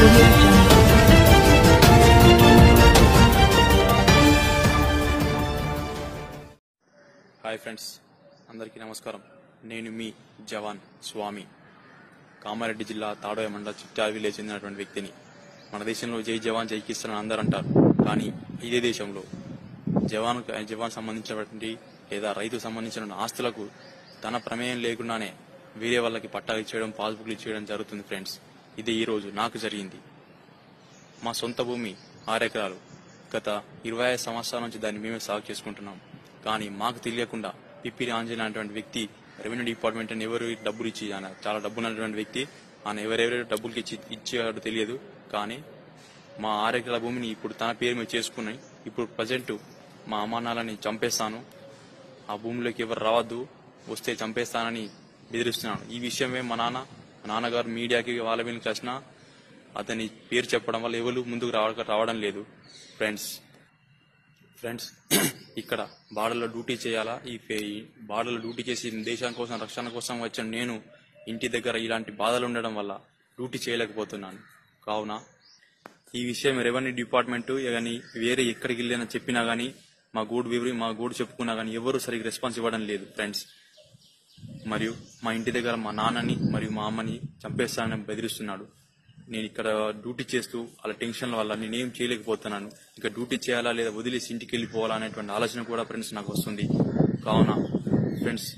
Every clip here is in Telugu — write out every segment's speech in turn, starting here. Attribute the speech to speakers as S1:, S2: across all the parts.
S1: audio jungle.
S2: హాయ్ ఫ్రెండ్స్ అందరికీ నమస్కారం నేను మీ జవాన్ స్వామి కామారెడ్డి జిల్లా తాడోయ మండల చిట్టాల విలేజ్ చెందినటువంటి వ్యక్తిని మన దేశంలో జై జవాన్ జై కిసాన్ అని అందరూ అంటారు కానీ ఇదే దేశంలో జవాన్ జవాన్ సంబంధించినటువంటి లేదా రైతు సంబంధించిన ఆస్తులకు తన ప్రమేయం లేకుండానే వేరే వాళ్ళకి పట్టాలు ఇచ్చేయడం పాస్బుక్లు ఇచ్చేయడం జరుగుతుంది ఫ్రెండ్స్ ఇది ఈ రోజు నాకు జరిగింది మా సొంత భూమి ఆరెకరాలు గత ఇరవై ఐదు సంవత్సరాల నుంచి దాన్ని మేమే సాగు చేసుకుంటున్నాం కానీ మాకు తెలియకుండా పిప్పిరి ఆంజనేయ అనేటువంటి వ్యక్తి రెవెన్యూ డిపార్ట్మెంట్ అని ఎవరు డబ్బులు ఇచ్చి ఆయన చాలా డబ్బులు ఉన్నటువంటి వ్యక్తి ఆయన ఎవరెవరు డబ్బులకి ఇచ్చి ఇచ్చేవాడు తెలియదు కానీ మా ఆరెకరాల భూమిని ఇప్పుడు తన పేరు మీద చేసుకుని ఇప్పుడు ప్రజెంట్ మా అమ్మానాలని చంపేస్తాను ఆ భూమిలోకి ఎవరు రావద్దు వస్తే చంపేస్తానని బెదిరిస్తున్నాను ఈ విషయమే మా నాన్న మా నాన్నగారు మీడియాకి వాళ్ళ మీద కలిసిన అతని పేరు చెప్పడం వల్ల ఎవరు ముందుకు రావ రావడం లేదు ఫ్రెండ్స్ ఫ్రెండ్స్ ఇక్కడ బార్డర్లో డ్యూటీ చేయాలా ఈ ఫే- ఈ బార్డర్లో డ్యూటీ చేసి దేశం కోసం రక్షణ కోసం వచ్చిన నేను ఇంటి దగ్గర ఇలాంటి బాధలు ఉండడం వల్ల డ్యూటీ చేయలేకపోతున్నాను కావున ఈ విషయం రెవెన్యూ డిపార్ట్మెంట్ కానీ వేరే ఎక్కడికి వెళ్ళినా చెప్పినా గానీ మా గూడు వివరి మా గూడు చెప్పుకున్నా గానీ ఎవరు సరిగ్గా రెస్పాన్స్ ఇవ్వడం లేదు ఫ్రెండ్స్ మరియు మా ఇంటి దగ్గర మా నాన్నని మరియు మా అమ్మని చంపేస్తానని బెదిరిస్తున్నాడు నేను ఇక్కడ డ్యూటీ చేస్తూ అలా టెన్షన్ వల్ల నేనేం చేయలేకపోతున్నాను ఇక డ్యూటీ చేయాలా లేదా వదిలేసి ఇంటికి వెళ్ళిపోవాలా అనేటువంటి ఆలోచన కూడా ఫ్రెండ్స్ నాకు వస్తుంది కావున ఫ్రెండ్స్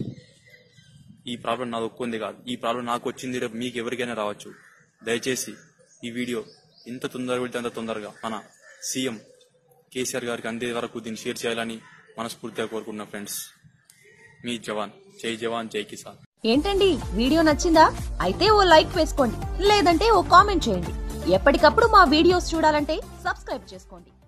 S2: ఈ ప్రాబ్లం నాది ఒక్కొంది కాదు ఈ ప్రాబ్లం నాకు వచ్చింది రేపు మీకు ఎవరికైనా రావచ్చు దయచేసి ఈ వీడియో ఎంత తొందరగా వెళ్తే అంత తొందరగా మన సీఎం కేసీఆర్ గారికి అందే వరకు దీన్ని షేర్ చేయాలని మనస్ఫూర్తిగా కోరుకుంటున్నా ఫ్రెండ్స్ మీ జవాన్ జై జవాన్ జై కిసాన్
S3: ఏంటండి వీడియో నచ్చిందా అయితే ఓ లైక్ వేసుకోండి లేదంటే ఓ కామెంట్ చేయండి ఎప్పటికప్పుడు మా వీడియోస్ చూడాలంటే సబ్స్క్రైబ్ చేసుకోండి